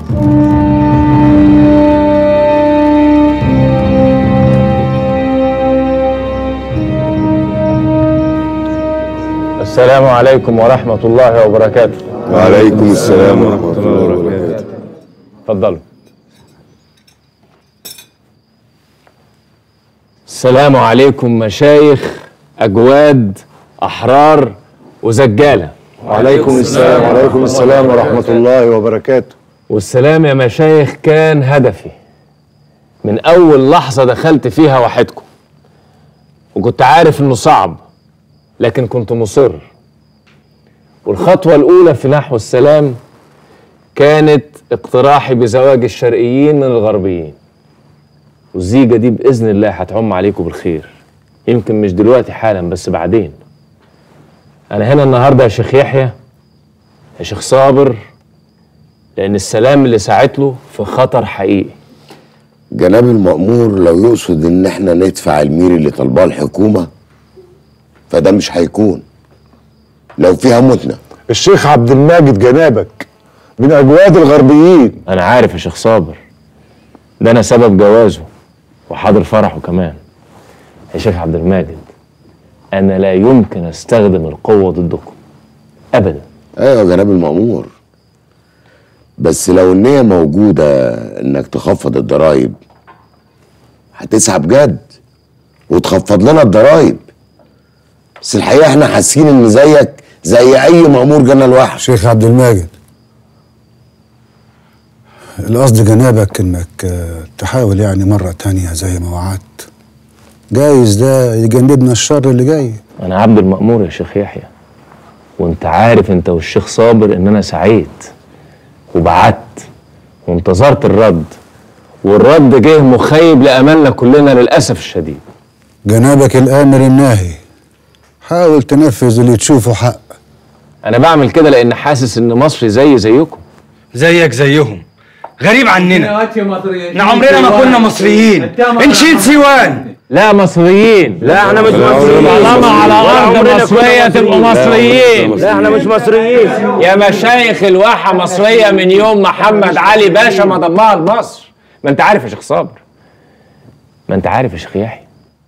السلام عليكم ورحمة الله وبركاته وعليكم السلام ورحمة الله وبركاته اتفضلوا السلام عليكم مشايخ أجواد أحرار وزجالة وعليكم السلام وعليكم السلام ورحمة الله وبركاته والسلام يا مشايخ كان هدفي من أول لحظة دخلت فيها وحدكم وكنت عارف إنه صعب لكن كنت مصر والخطوة الأولى في نحو السلام كانت اقتراحي بزواج الشرقيين من الغربيين والزيجة دي بإذن الله هتعم عليكم بالخير يمكن مش دلوقتي حالا بس بعدين أنا هنا النهاردة يا شيخ يحيى يا شيخ صابر لأن السلام اللي ساعت له في خطر حقيقي جناب المأمور لو يقصد إن إحنا ندفع المير اللي طالباه الحكومة فده مش هيكون لو فيها متنا الشيخ عبد الماجد جنابك من اجواد الغربيين أنا عارف يا شيخ صابر ده أنا سبب جوازه وحاضر فرحه كمان يا شيخ عبد الماجد أنا لا يمكن أستخدم القوة ضدكم أبدا ايوه يا جناب المأمور بس لو النية موجودة انك تخفض الضرايب هتسعى بجد وتخفض لنا الضرايب بس الحقيقة احنا حاسين ان زيك زي اي مأمور جنى الوحش شيخ عبد الماجد القصد جنابك انك آه، تحاول يعني مرة تانية زي ما وعدت جايز ده يجنبنا الشر اللي جاي أنا عبد المأمور يا شيخ يحيى وأنت عارف أنت والشيخ صابر إن أنا سعيت وبعت وانتظرت الرد والرد جه مخيب لأملنا كلنا للأسف الشديد جنابك الآمر الناهي حاول تنفذ اللي تشوفه حق أنا بعمل كده لأن حاسس إن مصر زي زيكم زيك زيهم غريب عننا احنا عمرنا ما كنا مصريين نشيل سيوان لا مصريين لا احنا مش مصريين طالما على ارض مصريه تبقوا مصريين لا احنا مش مصريين يا مشايخ الواحه مصريه من يوم محمد علي باشا ما ضمها لمصر ما انت عارف يا شيخ صابر ما انت عارف يا شيخ يحيى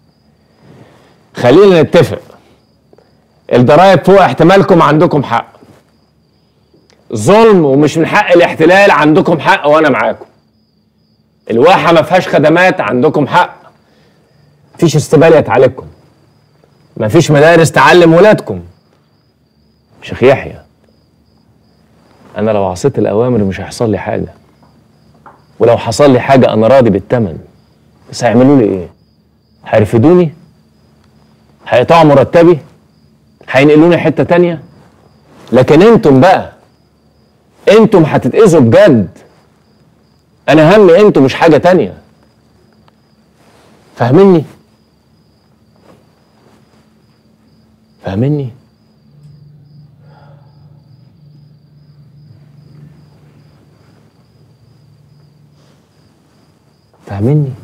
خلينا نتفق الضرايب فوق احتمالكم عندكم حق ظلم ومش من حق الاحتلال عندكم حق وانا معاكم الواحه ما فيهاش خدمات عندكم حق مفيش استبالية تعالجكم مفيش مدارس تعلم ولادكم شيخ يحيى انا لو عصيت الاوامر مش هيحصل لي حاجه ولو حصل لي حاجه انا راضي بالثمن بس هيعملوا لي ايه هيرفدوني هيقطعوا مرتبي هينقلوني حته تانية لكن انتم بقى انتم هتتاذوا بجد انا همي انتم مش حاجه تانية فاهمني فاهمني فاهمني